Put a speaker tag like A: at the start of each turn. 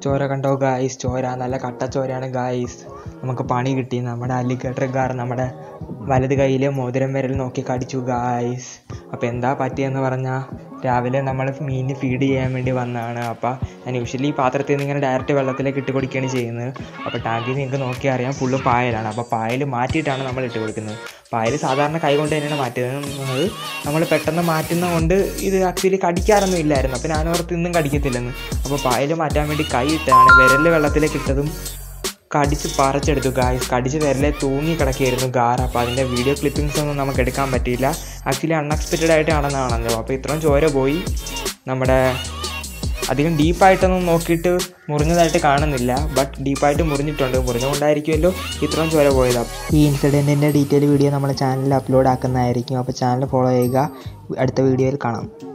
A: ചോര കണ്ടോ ഗായ്സ് ചോര നല്ല കട്ട ചോരയാണ് ഗായ്സ് നമുക്ക് പണി കിട്ടി നമ്മുടെ അലിഗേറ്റർകാർ നമ്മുടെ വലത് കയ്യിൽ മോതിരം വിരൽ നോക്കി കടിച്ചു ഗായ്സ് അപ്പോൾ എന്താ പറ്റിയെന്ന് പറഞ്ഞാൽ രാവിലെ നമ്മൾ മീനിന് ഫീഡ് ചെയ്യാൻ വേണ്ടി വന്നതാണ് അപ്പോൾ ഞാൻ യൂഷ്വലി ഈ പാത്രത്തിൽ നിന്ന് ഇങ്ങനെ ഡയറക്റ്റ് വെള്ളത്തിലേക്ക് ഇട്ട് കൊടുക്കുകയാണ് ചെയ്യുന്നത് അപ്പോൾ ടാങ്കിൽ നിങ്ങൾക്ക് നോക്കിയാൽ അറിയാം ഫുള്ള് പായലാണ് അപ്പോൾ പായൽ മാറ്റിയിട്ടാണ് നമ്മൾ ഇട്ട് കൊടുക്കുന്നത് പായൽ സാധാരണ കൈ കൊണ്ട് തന്നെയാണ് മാറ്റുന്നത് നമ്മൾ പെട്ടെന്ന് മാറ്റുന്ന കൊണ്ട് ഇത് ആക്ച്വലി കടിക്കാറൊന്നും ഇല്ലായിരുന്നു അപ്പോൾ ഞാനോർത്ത് ഇന്നും കടിക്കത്തില്ലെന്ന് അപ്പോൾ പായൽ മാറ്റാൻ വേണ്ടി കൈ ഇട്ടാണ് വിരൽ വെള്ളത്തിലേക്ക് ഇട്ടതും കടിച്ച് പറിച്ചെടുത്തു ഗായ്സ് കടിച്ച് വിരലെ തൂങ്ങി കിടക്കുകയായിരുന്നു ഗാർ അപ്പോൾ അതിൻ്റെ വീഡിയോ ക്ലിപ്പിങ്സ് ഒന്നും നമുക്ക് എടുക്കാൻ പറ്റിയില്ല ആക്ച്വലി അൺഎക്സ്പെക്റ്റഡ് ആയിട്ട് നടന്നതാണല്ലോ അപ്പോൾ ഇത്രയും ചോര പോയി നമ്മുടെ അധികം ഡീപ്പായിട്ടൊന്നും നോക്കിയിട്ട് മുറിഞ്ഞതായിട്ട് കാണുന്നില്ല ബട്ട് ഡീപ്പായിട്ട് മുറിഞ്ഞിട്ടുണ്ട് മുറിഞ്ഞുകൊണ്ടായിരിക്കുമല്ലോ ഇത്രയും ചോര പോയത് ഈ ഇൻസിഡൻറ്റിൻ്റെ ഡീറ്റെയിൽ വീഡിയോ നമ്മുടെ ചാനലിൽ അപ്ലോഡ് ആക്കുന്നതായിരിക്കും അപ്പോൾ ചാനൽ ഫോളോ ചെയ്യുക അടുത്ത വീഡിയോയിൽ കാണാം